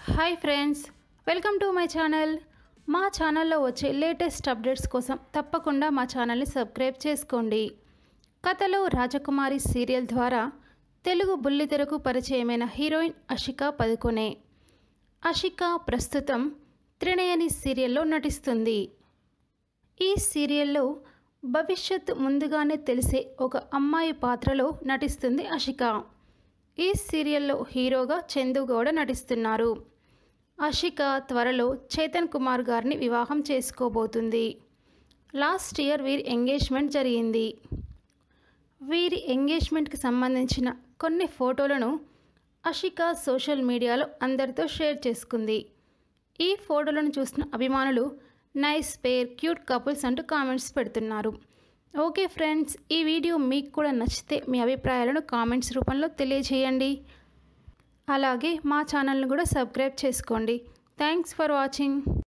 hi friends welcome to my channel మా ఛానల్లో వచ్చే లేటెస్ట్ అప్డేట్స్ కోసం తప్పకుండా మా ఛానల్ని సబ్స్క్రైబ్ చేసుకోండి కథలో రాజకుమారి సీరియల్ ద్వారా తెలుగు బుల్లితెరకు పరిచయమైన హీరోయిన్ అషికా పదుకొనే అషిక ప్రస్తుతం త్రినయని సీరియల్లో నటిస్తుంది ఈ సీరియల్లో భవిష్యత్తు ముందుగానే తెలిసే ఒక అమ్మాయి పాత్రలో నటిస్తుంది అషిక ఈ సీరియల్లో హీరోగా చందు గౌడ నటిస్తున్నారు అషిక త్వరలో చేతన్ కుమార్ గారిని వివాహం చేసుకోబోతుంది లాస్ట్ ఇయర్ వీరి ఎంగేజ్మెంట్ జరిగింది వీరి ఎంగేజ్మెంట్కి సంబంధించిన కొన్ని ఫోటోలను అషిక సోషల్ మీడియాలో అందరితో షేర్ చేసుకుంది ఈ ఫోటోలను చూసిన అభిమానులు నైస్ పేర్ క్యూట్ కపుల్స్ అంటూ కామెంట్స్ పెడుతున్నారు ఓకే ఫ్రెండ్స్ ఈ వీడియో మీకు కూడా నచ్చితే మీ అభిప్రాయాలను కామెంట్స్ రూపంలో తెలియజేయండి అలాగే మా ఛానల్ని కూడా సబ్స్క్రైబ్ చేసుకోండి థ్యాంక్స్ ఫర్ వాచింగ్